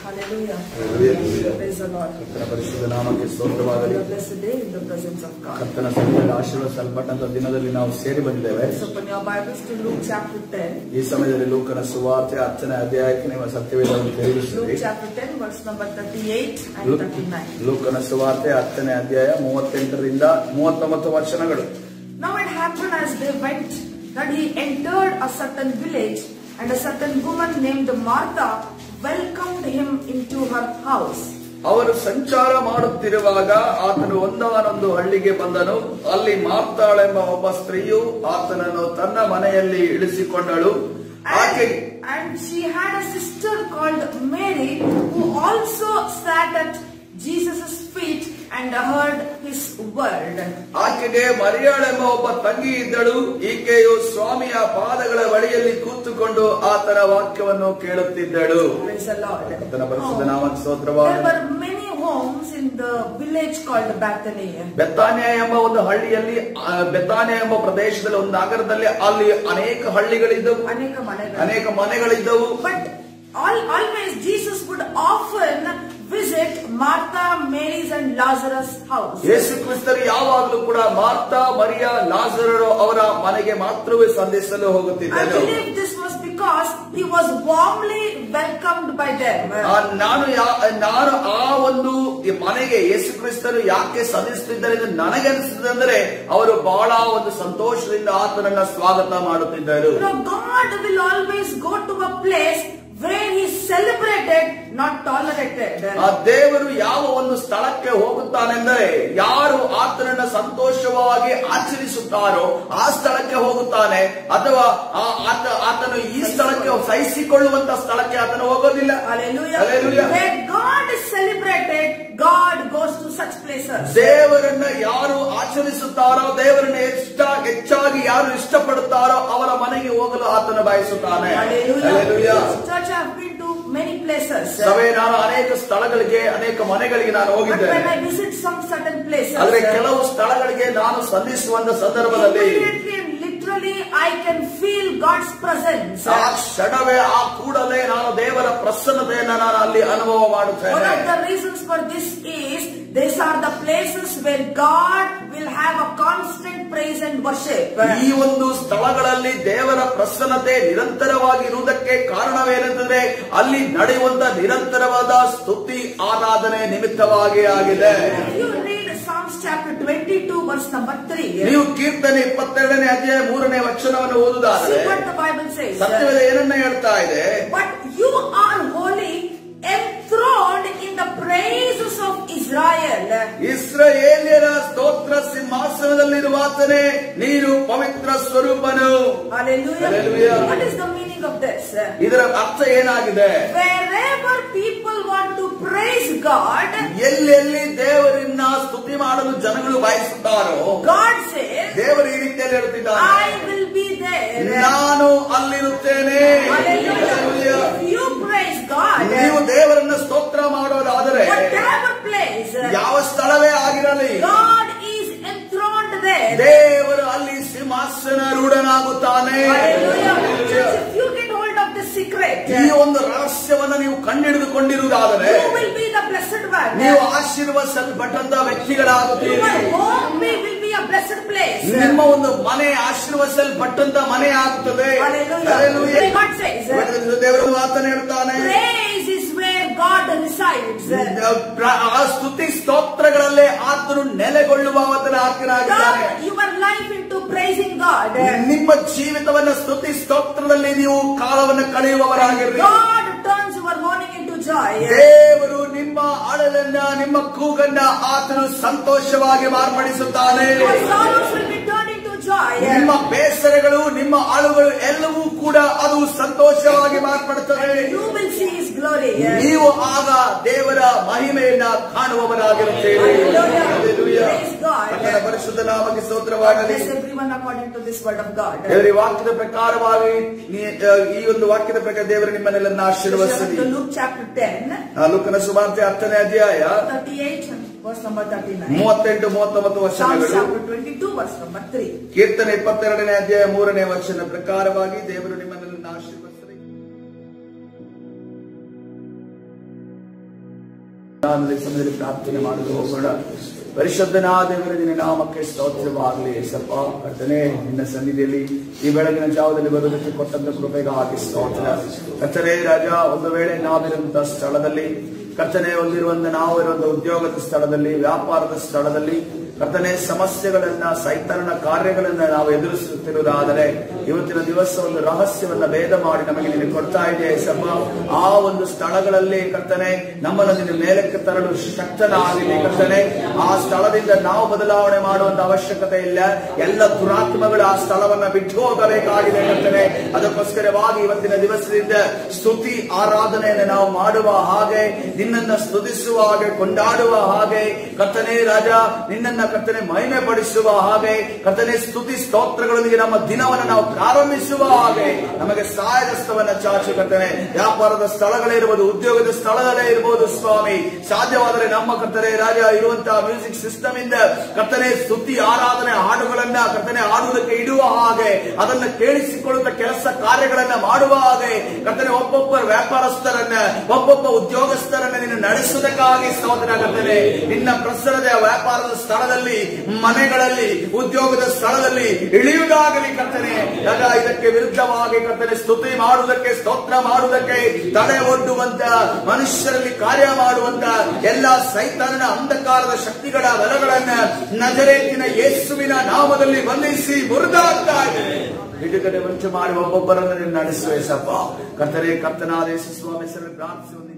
Hallelujah. Hallelujah. Praise the Lord. ಕರ್ತನ ಪರಿಶುದ್ಧ ನಾಮಕ್ಕೆ ಸ್ತೋತ್ರವಾಗಲಿ We are blessed day in the presence of God. ಕರ್ತನ ಸನ್ನಿಧಿಯಲ್ಲಿ ಆಶೀರ್ವದಿಸಲ್ಪಟ್ಟಂತ ದಿನದಲ್ಲಿ ನಾವು ಸೇರಿ ಬಂದಿದ್ದೇವೆ Let's open your Bibles to Luke chapter 10. ಈ ಸಮಯದಲ್ಲಿ ಲೋಕನ ಸುವಾರ್ತೆ ಹತ್ತನೇ ಅಧ್ಯಾಯಕ್ಕೆ ನಿಮ್ಮ ಸತ್ಯವೇದವನ್ನು Luke ತಿಳಿಸುತ್ತೀರಿ chapter 10, verse number 38 and 39. ಲೋಕನ ಸುವಾರ್ತೆ ಹತ್ತನೇ ಅಧ್ಯಾಯ ಮೂವತ್ತೆಂಟರಿಂದ ಮೂವತ್ತೊಂಬತ್ತು ವಚನಗಳು Now it happened as they went that he entered a certain village, and a certain woman named Martha welcomed him into her house. ಅವರು ಸಂಚಾರ ಮಾಡುತ್ತಿರುವಾಗ ಆತನು ಒಂದಾನೊಂದು ಹಳ್ಳಿಗೆ ಬಂದನು ಅಲ್ಲಿ ಮಾರ್ತಾಳೆಂಬ ಒಬ್ಬ ಸ್ತ್ರೀಯು ಆತನನ್ನು ತನ್ನ ಮನೆಯಲ್ಲಿ ಇಳಿಸಿಕೊಂಡಳು ಆಕೆ And, and she had a sister called Mary who also sat at Jesus' feet and heard his word. ಆಕೆಗೆ ಮರಿಯಾಳೆಂಬ ಒಬ್ಬ ತಂಗಿ ಇದ್ದಳು ಈಕೆಯು ಸ್ವಾಮಿಯ ಪಾದಗಳ ಬಳಿಯಲ್ಲಿ ಕೂತುಕೊಂಡು ಆತನ ವಾಕ್ಯವನ್ನು ಕೇಳುತ್ತಿದ್ದಳು Praise the Lord. ಆತನ ಪರಿಶುದ್ಧ Oh, ನಾಮಕ್ಕೆ there ಸ್ತೋತ್ರವಾಗಲಿ were many homes in the village called Bethany. ಬೆತ್ತಾನ್ಯ ಎಂಬ ಒಂದು ಹಳ್ಳಿಯಲ್ಲಿ ಆ, ಬೆತ್ತಾನ್ಯ ಎಂಬ ಪ್ರದೇಶದಲ್ಲಿ ಒಂದು ನಗರದಲ್ಲಿ ಅಲ್ಲಿ ಅನೇಕ ಹಳ್ಳಿಗಳಿದ್ದವು ಅನೇಕ ಮನೆಗಳು. ಅನೇಕ ಮನೆಗಳಿದ್ದವು But all, always Jesus would often visit Martha, Mary's and Lazarus' house. ಯೇಸು ಕ್ರಿಸ್ತರು ಯಾವಾಗಲೂ ಕೂಡ ಮಾರ್ತಾ ಮರಿಯ ಲಾಜರರು ಅವರ ಮನೆಗೆ ಮಾತ್ರವೇ ಸಂಧಿಸಲು I ಹೋಗುತ್ತಿದ್ದರು believe this was because he was warmly welcomed by them. ಆ, ನಾನು ಯಾ- ನಾನು ಆ ಒಂದು ಈ ಮನೆಗೆ ಯೇಸು ಕ್ರಿಸ್ತರು ಯಾಕೆ ಸಲ್ಲಿಸುತ್ತಿದ್ದಾರೆ ಎಂದು ನನಗೆ ಅನಿಸಿದಂದ್ರೆ ಅವರು ಬಹಳ ಒಂದು ಸಂತೋಷದಿಂದ ಆತನನ್ನ ಸ್ವಾಗತ ಮಾಡುತ್ತಿದ್ದರು You know, God will always go to a place where he is celebrated, not tolerated. ಆ ದೇವರು ಯಾವ ಒಂದು ಸ್ಥಳಕ್ಕೆ ಹೋಗುತ್ತಾನೆಂದರೆ ಯಾರು ಆತನನ್ನ ಸಂತೋಷವಾಗಿ ಆಚರಿಸುತ್ತಾರೋ ಆ ಸ್ಥಳಕ್ಕೆ ಹೋಗುತ್ತಾನೆ ಅಥವಾ ಆ ಆತ ಆತನು ಈ ಸ್ಥಳಕ್ಕೆ ಸಹಿಸಿಕೊಳ್ಳುವಂತ ಸ್ಥಳಕ್ಕೆ ಆತನು ಹೋಗೋದಿಲ್ಲ Hallelujah. Hallelujah. Where God is celebrated, God goes to such places. ದೇವರನ್ನ ಯಾರು ಆಚರಿಸುತ್ತಾರೋ ದೇವರನ್ನ ಇಷ್ಟ ಹೆಚ್ಚಾಗಿ ಯಾರು ಇಷ್ಟಪಡುತ್ತಾರೋ ಅವರ ಮನೆಗೆ ಹೋಗಲು ಆತನ ಬಯಸುತ್ತಾನೆ Hallelujah. Hallelujah. Church, I've been to many places. ಸಭೆ ನಾನು ಅನೇಕ ಸ್ಥಳಗಳಿಗೆ ಅನೇಕ ಮನೆಗಳಿಗೆ ನಾನು But ಹೋಗಿದ್ದೇನೆ when I visit some certain places, ಆದ್ರೆ ಕೆಲವು ಸ್ಥಳಗಳಿಗೆ ನಾನು ಸಂಧಿಸುವಂತ ಸಂದರ್ಭದಲ್ಲಿ immediately and literally I can feel God's presence. ಆ ಕ್ಷಣವೇ ಆ ಕೂಡಲೇ ನಾನು ದೇವರ ಪ್ರಸನ್ನತೆಯನ್ನ ನಾನು ಅಲ್ಲಿ ಅನುಭವ One ಮಾಡುತ್ತೇನೆ of the reasons for this is these are the places where God will have a constant praise and worship. ಈ ಒಂದು ಸ್ಥಳಗಳಲ್ಲಿ ದೇವರ ಪ್ರಸನ್ನತೆ ನಿರಂತರವಾಗಿ ಇರುವುದಕ್ಕೆ ಕಾರಣವೇನೆಂದರೆ ಅಲ್ಲಿ ನಡೆಯುವಂತ ನಿರಂತರವಾದ ಸ್ತುತಿ ಆರಾಧನೆ ನಿಮಿತ್ತವಾಗಿ ಆಗಿದೆ If you read Psalms chapter 22 verse number 3, ನೀವು ಕೀರ್ತನೆ ಇಪ್ಪತ್ತೆರಡನೇ ಅಧ್ಯಾಯ ಮೂರನೇ ವಚನವನ್ನು see ಓದುವುದಾದರೆ what the Bible says. ಸತ್ಯವೇದ ಏನನ್ನ ಹೇಳ್ತಾ ಇದೆ But you are holy, enthroned in the praises of Israel. ಇಸ್ರಾಯೇಲ್ಯರ ಸ್ತೋತ್ರ ಸಿಂಹಾಸನದಲ್ಲಿರುವಾತನೇ ನೀನು ಪವಿತ್ರ ಸ್ವರೂಪನು Hallelujah. Hallelujah. What is the meaning of this? ಇದರ ಅರ್ಥ ಏನಾಗಿದೆ Wherever people want to praise God, ಎಲ್ಲೆಲ್ಲಿ ದೇವರನ್ನ ಸ್ತುತಿ ಮಾಡಲು ಜನಗಳು ಬಯಸುತ್ತಾರೋ God says, ದೇವರು ಈ ರೀತಿಯಲ್ಲಿ ಹೇಳ್ತಿದ್ದಾರೆ I will be there. ನಾನು ಅಲ್ಲಿರುತ್ತೇನೆ Hallelujah. Hallelujah. If you praise God, ನೀವು ದೇವರನ್ನ ಸ್ತೋತ್ರ ಮಾಡೋದಾದರೆ whatever place, ಯಾವ ಸ್ಥಳವೇ ಆಗಿರಲಿ God is enthroned there. ದೇವರು ಅಲ್ಲಿ ಸಿಂಹಾಸನ ರೂಢನಾಗುತ್ತಾನೆ Hallelujah. Hallelujah. Church, if you get hold of the secret, ಈ ಒಂದು ರಹಸ್ಯವನ್ನ ನೀವು ಕಂಡಿಡಿದುಕೊಂಡಿರುವುದಾದರೆ you will be the blessed one. ನೀವು ಆಶೀರ್ವಸಲ್ಪಟ್ಟಂತ ವ್ಯಕ್ತಿಗಳಾಗುತ್ತೀರಿ Your home will be a blessed place. ನಿಮ್ಮ ಒಂದು ಮನೆ ಆಶೀರ್ವಸಲ್ಪಟ್ಟಂತ ಮನೆ ಆಗುತ್ತದೆ Hallelujah. Hallelujah. God says, ದೇವರು ಮಾತನ್ನ ಹೇಳ್ತಾನೆ praise is where God resides. ಪ್ರ- ಆ ಸ್ತುತಿ ಸ್ತೋತ್ರಗಳಲ್ಲೇ ಆತನು ನೆಲೆಗೊಳ್ಳುವ ಆತನ ಆತ್ಮನಾಗಿದ್ದಾನೆ Turn your life into praising God. ನಿಮ್ಮ ಜೀವಿತವನ್ನ ಸ್ತುತಿ ಸ್ತೋತ್ರದಲ್ಲಿ ನೀವು ಕಾಲವನ್ನು ಕಳೆಯುವವರಾಗಿರ್ರಿ God turns your mourning into joy. ದೇವರು ನಿಮ್ಮ ಅಳಲನ್ನ ನಿಮ್ಮ ಕೂಗನ್ನ ಆತನು ಸಂತೋಷವಾಗಿ ಮಾರ್ಪಡಿಸುತ್ತಾನೆ Your sorrows will be turned into joy. ನಿಮ್ಮ ಬೇಸರಗಳು ನಿಮ್ಮ ಅಳುಗಳು ಎಲ್ಲವೂ ಕೂಡ ಅದು ಸಂತೋಷವಾಗಿ ಮಾರ್ಪಡುತ್ತದೆ You will see His glory. ನೀವು ಆಗ ದೇವರ ಮಹಿಮೆಯನ್ನ ಕಾಣುವವರಾಗಿರುತ್ತೇವೆ Hallelujah. Hallelujah. Praise God. ಕರ್ತನ ಪರಿಶುದ್ಧ ನಾಮಕ್ಕೆ ಸ್ತೋತ್ರವಾಗಲಿ Bless everyone according to this word of God. ದೇವರ ಈ ವಾಕ್ಯದ ಪ್ರಕಾರವಾಗಿ ನೀ- ಈ ಒಂದು ವಾಕ್ಯದ ಪ್ರಕಾರ ದೇವರು ನಿಮ್ಮನ್ನೆಲ್ಲ ಆಶೀರ್ವದಿಸಲಿ To Luke chapter 10, ಆ ಲೂಕನ ಸುವಾರ್ತೆ ಹತ್ತನೇ ಅಧ್ಯಾಯ 38, verse number 39. ಮೂವತ್ತೆಂಟು ಮೂವತ್ತೊಂಬತ್ತು Psalm ವರ್ಷಗಳು chapter 22, verse number 3. ಕೀರ್ತನೆ ಇಪ್ಪತ್ತೆರಡನೇ ಅಧ್ಯಾಯ ಮೂರನೇ ವರ್ಷದ ಪ್ರಕಾರವಾಗಿ ದೇವರು ನಿಮ್ಮನ್ನೆಲ್ಲ ಆಶೀರ್ವದಿಸಲಿ ಆನಂದ ಸಮಯದಲ್ಲಿ ಪ್ರಾರ್ಥನೆ ಮಾಡಲು ಹೋಗೋಣ ಪರಿಶುದ್ಧನಾದ ದೇವರ ನಿನ್ನ ನಾಮಕ್ಕೆ ಸ್ತೋತ್ರವಾಗಲಿ ಸಪ್ಪ ಕರ್ತನೆ ನಿನ್ನ ಸನ್ನಿಧಿಯಲ್ಲಿ ಈ ಬೆಳಗಿನ ಜಾವದಲ್ಲಿ ಬರುವುದಕ್ಕೆ ಕೊಟ್ಟಂತ ಕೃಪೆಗಾಗಿ ಸ್ತೋತ್ರ ಕರ್ತನೆ ರಾಜ ಒಂದು ವೇಳೆ ನಾವಿರುವಂತಹ ಸ್ಥಳದಲ್ಲಿ ಕರ್ತನೆ ಹೊಂದಿರುವಂತ ನಾವು ಇರುವಂತಹ ಉದ್ಯೋಗದ ಸ್ಥಳದಲ್ಲಿ ವ್ಯಾಪಾರದ ಸ್ಥಳದಲ್ಲಿ ಕರ್ತನೆ ಸಮಸ್ಯೆಗಳನ್ನ ಸೈತಾನನ ಕಾರ್ಯಗಳನ್ನ ನಾವು ಎದುರಿಸುತ್ತಿರುವುದಾದರೆ ಇವತ್ತಿನ ದಿವಸ ಒಂದು ರಹಸ್ಯವನ್ನ ಭೇದ ಮಾಡಿ ನಮಗೆ ನೀನು ಕೊಡ್ತಾ ಇದೆ ಸಭ ಆ ಒಂದು ಸ್ಥಳಗಳಲ್ಲಿ ಕರ್ತನೆ ನಮ್ಮನ್ನು ನಿನ್ನ ಮೇಲಕ್ಕೆ ತರಲು ಶಕ್ತನಾಗಲಿ ಕರ್ತನೆ ಆ ಸ್ಥಳದಿಂದ ನಾವು ಬದಲಾವಣೆ ಮಾಡುವಂತ ಅವಶ್ಯಕತೆ ಇಲ್ಲ ಎಲ್ಲ ದುರಾತ್ಮಗಳು ಆ ಸ್ಥಳವನ್ನ ಬಿಟ್ಟು ಹೋಗಬೇಕಾಗಿದೆ ಕರ್ತನೆ ಅದಕ್ಕೋಸ್ಕರವಾಗಿ ಇವತ್ತಿನ ದಿವಸದಿಂದ ಸ್ತುತಿ ಆರಾಧನೆಯನ್ನು ನಾವು ಮಾಡುವ ಹಾಗೆ ನಿನ್ನನ್ನ ಸ್ತುತಿಸುವ ಹಾಗೆ ಕೊಂಡಾಡುವ ಹಾಗೆ ಕರ್ತನೆ ರಾಜ ನಿನ್ನನ್ನ ಕರ್ತನೆ ಮಹಿಮೆ ಪಡಿಸುವ ಹಾಗೆ ಕರ್ತನೆ ಸ್ತುತಿ ಸ್ತೋತ್ರಗಳೊಂದಿಗೆ ನಮ್ಮ ದಿನವನ್ನು ನಾವು ಪ್ರಾರಂಭಿಸುವ ಹಾಗೆ ನಮಗೆ ಸಹಾಯದಸ್ತವನ್ನ ಚಾಚು ಕರ್ತನೆ ವ್ಯಾಪಾರದ ಸ್ಥಳಗಳೇ ಇರಬಹುದು ಉದ್ಯೋಗದ ಸ್ಥಳಗಳೇ ಇರಬಹುದು ಸ್ವಾಮಿ ಸಾಧ್ಯವಾದರೆ ನಮ್ಮ ಕರ್ತನೆ ರಾಜ ಇರುವಂತಹ ಮ್ಯೂಸಿಕ್ ಸಿಸ್ಟಮ್ ಇಂದ ಕರ್ತನೆ ಸ್ತುತಿ ಆರಾಧನೆ ಹಾಡುಗಳನ್ನ ಕರ್ತನೆ ಹಾಡುವುದಕ್ಕೆ ಇಡುವ ಹಾಗೆ ಅದನ್ನ ಕೇಳಿಸಿಕೊಳ್ಳುತ್ತ ಕೆಲಸ ಕಾರ್ಯಗಳನ್ನ ಮಾಡುವ ಹಾಗೆ ಕರ್ತನೆ ಒಬ್ಬೊಬ್ಬ ವ್ಯಾಪಾರಸ್ಥರನ್ನ ಒಬ್ಬೊಬ್ಬ ಉದ್ಯೋಗಸ್ಥರನ್ನ ನಿನ್ನ ನಡೆಸುವುದಕ್ಕಾಗಿ ಸ್ತೋತ್ರ ಕರ್ತನೆ ನಿನ್ನ ಪ್ರಸರದ ವ್ಯಾಪಾರದ ಸ್ಥಳದಲ್ಲಿ ಮನೆಗಳಲ್ಲಿ ಉದ್ಯೋಗದ ಸ್ಥಳದಲ್ಲಿ ಇಳಿಯುವುದಾಗಲಿ ಕರ್ತನೆ ಆಗ ಇದಕ್ಕೆ ವಿರುದ್ಧವಾಗಿ ಕರ್ತನೆ ಸ್ತುತಿ ಮಾಡುವುದಕ್ಕೆ ಸ್ತೋತ್ರ ಮಾಡುವುದಕ್ಕೆ ತಡೆ ಒಡ್ಡುವಂತ ಮನುಷ್ಯರಲ್ಲಿ ಕಾರ್ಯ ಮಾಡುವಂತ ಎಲ್ಲ ಸೈತಾನನ ಅಂಧಕಾರದ ಶಕ್ತಿಗಳ ಬಲಗಳನ್ನ ನಜರೇತಿನ ಯೇಸುವಿನ ನಾಮದಲ್ಲಿ ಬಂಧಿಸಿ ಮುರಿದಾಗ್ತಾ ಇದೆ ಬಿಡುಗಡೆ ಉಂಟು ಮಾಡಿ ಒಬ್ಬೊಬ್ಬರನ್ನು ನೀನು ನಡೆಸುವೆ ಸಪ್ಪ ಕರ್ತನೆ ಕರ್ತನಾದ ಯೇಸು ಸ್ವಾಮಿ ಹೆಸರಲ್ಲಿ ಪ್ರಾರ್ಥಿಸಿ